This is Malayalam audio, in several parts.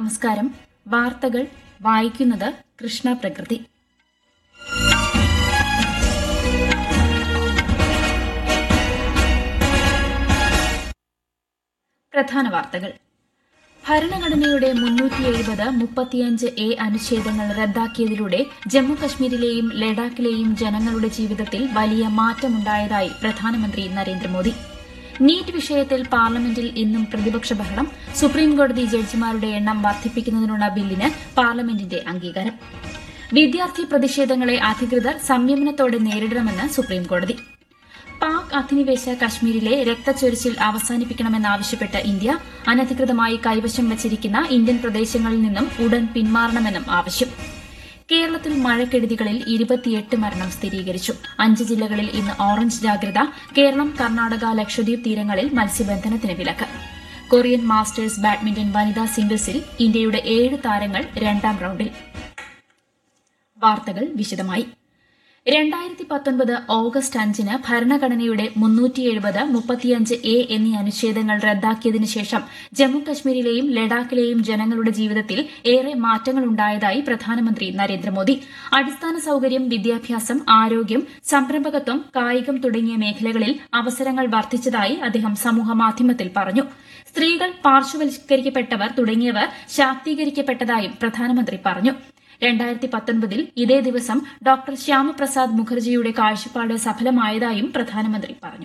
നമസ്കാരം വാർത്തകൾ വായിക്കുന്നത് കൃഷ്ണ പ്രകൃതി പ്രധാന വാർത്തകൾ ഭരണഘടനയുടെ മുന്നൂറ്റി എഴുപത് മുപ്പത്തിയഞ്ച് എ അനുച്ഛേദങ്ങൾ റദ്ദാക്കിയതിലൂടെ ജമ്മു കശ്മീരിലെയും ലഡാക്കിലെയും ജനങ്ങളുടെ ജീവിതത്തിൽ വലിയ മാറ്റമുണ്ടായതായി പ്രധാനമന്ത്രി നരേന്ദ്രമോദി നീറ്റ് വിഷയത്തിൽ പാർലമെന്റിൽ ഇന്നും പ്രതിപക്ഷ ബഹളം സുപ്രീംകോടതി ജഡ്ജിമാരുടെ എണ്ണം വർദ്ധിപ്പിക്കുന്നതിനുള്ള ബില്ലിന് പാർലമെന്റിന്റെ അംഗീകാരം വിദ്യാർത്ഥി പ്രതിഷേധങ്ങളെ അധികൃതർ സംയമനത്തോടെ നേരിടണമെന്ന് സുപ്രീംകോടതി പാക് അധിനിവേശ കശ്മീരിലെ രക്തച്ചൊരിച്ചിൽ അവസാനിപ്പിക്കണമെന്നാവശ്യപ്പെട്ട് ഇന്ത്യ അനധികൃതമായി കൈവശം വച്ചിരിക്കുന്ന ഇന്ത്യൻ പ്രദേശങ്ങളിൽ നിന്നും ഉടൻ പിന്മാറണമെന്നും ആവശ്യം കേരളത്തിൽ മഴക്കെടുതികളിൽ ഇരുപത്തിയെട്ട് മരണം സ്ഥിരീകരിച്ചു അഞ്ച് ജില്ലകളിൽ ഇന്ന് ഓറഞ്ച് ജാഗ്രത കേരളം കർണാടക ലക്ഷദ്വീപ് തീരങ്ങളിൽ മത്സ്യബന്ധനത്തിന് വിലക്ക് കൊറിയൻ മാസ്റ്റേഴ്സ് ബാഡ്മിന്റൺ വനിതാ സിംഗിൾസിൽ ഇന്ത്യയുടെ ഏഴ് താരങ്ങൾ രണ്ടാം റൌണ്ടിൽ വാർത്തകൾ വിശദമായി രണ്ടായിരത്തി പത്തൊൻപത് ഓഗസ്റ്റ് അഞ്ചിന് ഭരണഘടനയുടെ മുന്നൂറ്റി എഴുപത് മുപ്പത്തിയഞ്ച് എ എന്നീ അനുച്ഛേദങ്ങൾ റദ്ദാക്കിയതിനു ശേഷം ജമ്മുകശ്മീരിലെയും ലഡാക്കിലെയും ജനങ്ങളുടെ ജീവിതത്തിൽ ഏറെ മാറ്റങ്ങളുണ്ടായതായി പ്രധാനമന്ത്രി നരേന്ദ്രമോദി അടിസ്ഥാന സൌകര്യം വിദ്യാഭ്യാസം ആരോഗ്യം സംരംഭകത്വം കായികം തുടങ്ങിയ മേഖലകളിൽ അവസരങ്ങൾ വർദ്ധിച്ചതായി അദ്ദേഹം സമൂഹമാധ്യമത്തിൽ പറഞ്ഞു സ്ത്രീകൾ പാർശ്വവൽക്കരിക്കപ്പെട്ടവർ തുടങ്ങിയവർ ശാക്തീകരിക്കപ്പെട്ടതായും പ്രധാനമന്ത്രി പറഞ്ഞു രണ്ടായിരത്തി പത്തൊൻപതിൽ ഇതേ ദിവസം ഡോക്ടർ ശ്യാമപ്രസാദ് മുഖർജിയുടെ കാഴ്ചപ്പാട് സഫലമായതായും പ്രധാനമന്ത്രി പറഞ്ഞു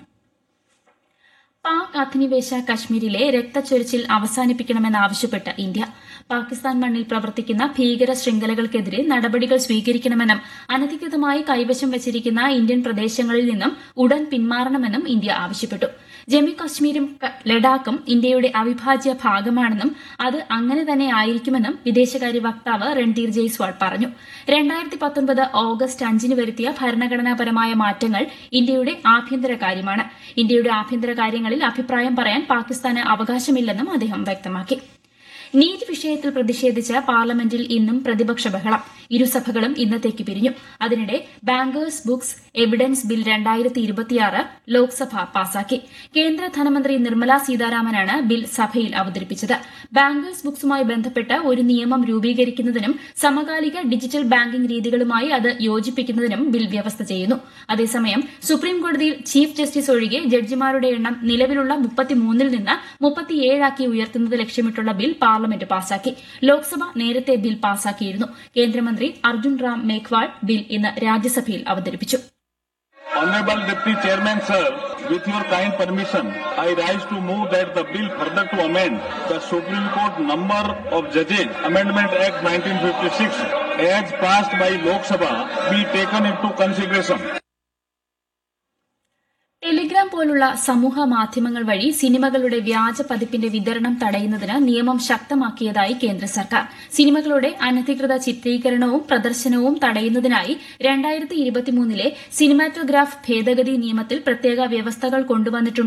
പാക് അധിനിവേശ കശ്മീരിലെ രക്തച്ചൊരിച്ചിൽ അവസാനിപ്പിക്കണമെന്നാവശ്യപ്പെട്ട് ഇന്ത്യ പാകിസ്ഥാൻ മണ്ണിൽ പ്രവർത്തിക്കുന്ന ഭീകര ശൃംഖലകൾക്കെതിരെ നടപടികൾ സ്വീകരിക്കണമെന്നും അനധികൃതമായി കൈവശം വച്ചിരിക്കുന്ന ഇന്ത്യൻ പ്രദേശങ്ങളിൽ നിന്നും ഉടൻ പിന്മാറണമെന്നും ഇന്ത്യ ആവശ്യപ്പെട്ടു ജമ്മു കശ്മീരും ക- ലഡാക്കും ഇന്ത്യയുടെ അവിഭാജ്യ ഭാഗമാണെന്നും അത് അങ്ങനെ തന്നെ ആയിരിക്കുമെന്നും വിദേശകാര്യ വക്താവ് രൺധീർ ജയ്സ്വാൾ പറഞ്ഞു രണ്ടായിരത്തി പത്തൊൻപത് ഓഗസ്റ്റ് അഞ്ചിന് വരുത്തിയ ഭരണഘടനാപരമായ മാറ്റങ്ങൾ ഇന്ത്യയുടെ ആഭ്യന്തര കാര്യമാണ് ഇന്ത്യയുടെ ആഭ്യന്തര കാര്യങ്ങളിൽ അഭിപ്രായം പറയാൻ പാകിസ്ഥാന് അവകാശമില്ലെന്നും അദ്ദേഹം വ്യക്തമാക്കി നീറ്റ് വിഷയത്തിൽ പ്രതിഷേധിച്ച് പാർലമെന്റിൽ ഇന്നും പ്രതിപക്ഷ ബഹളം ഇരുസഭകളും ഇന്നത്തേക്ക് പിരിഞ്ഞു അതിനിടെ ബാങ്കേഴ്സ് ബുക്സ് എവിഡൻസ് ബിൽ രണ്ടായിരത്തി ഇരുപത്തിയാറ് ലോക്സഭ പാസാക്കി കേന്ദ്ര ധനമന്ത്രി നിർമ്മല സീതാരാമനാണ് ബിൽ സഭയിൽ അവതരിപ്പിച്ചത് ബാങ്കേഴ്സ് ബുക്സുമായി ബന്ധപ്പെട്ട് ഒരു നിയമം രൂപീകരിക്കുന്നതിനും സമകാലിക ഡിജിറ്റൽ ബാങ്കിംഗ് രീതികളുമായി അത് യോജിപ്പിക്കുന്നതിനും ബിൽ വ്യവസ്ഥ ചെയ്യുന്നു അതേസമയം സുപ്രീംകോടതിയിൽ ചീഫ് ജസ്റ്റിസ് ഒഴികെ ജഡ്ജിമാരുടെ എണ്ണം നിലവിലുള്ള മുപ്പത്തിമൂന്നിൽ നിന്ന് മുപ്പത്തിയേഴാക്കി ഉയർത്തുന്നത് ലക്ഷ്യമിട്ടുള്ള ബിൽ പാർലമെന്റ് പാസാക്കി ലോക്സഭ നേരത്തെ ബിൽ പാസാക്കിയിരുന്നു കേന്ദ്രമന്ത്രി അർജുൻ റാം മേഘ്വാൾ ബിൽ ഇന്ന് രാജ്യസഭയിൽ അവതരിപ്പിച്ചു Honorable Deputy Chairman, sir, with your kind permission, I rise to move that the bill further to amend the Supreme Court Number of Judges Amendment Act 1956 as passed by Lok Sabha be taken into consideration. Telegram പോലുള്ള സമൂഹ മാധ്യമങ്ങൾ വഴി സിനിമകളുടെ വ്യാജ പതിപ്പിന്റെ വിതരണം തടയുന്നതിന് നിയമം ശക്തമാക്കിയതായി കേന്ദ്ര സർക്കാർ സിനിമകളുടെ അനധികൃത ചിത്രീകരണവും പ്രദർശനവും തടയുന്നതിനായി രണ്ടായിരത്തി ഇരുപത്തിമൂന്നിലെ സിനിമാറ്റോഗ്രാഫ് ഭേദഗതി നിയമത്തിൽ പ്രത്യേക വ്യവസ്ഥകൾ കൊണ്ടുവന്നിട്ടുണ്ട്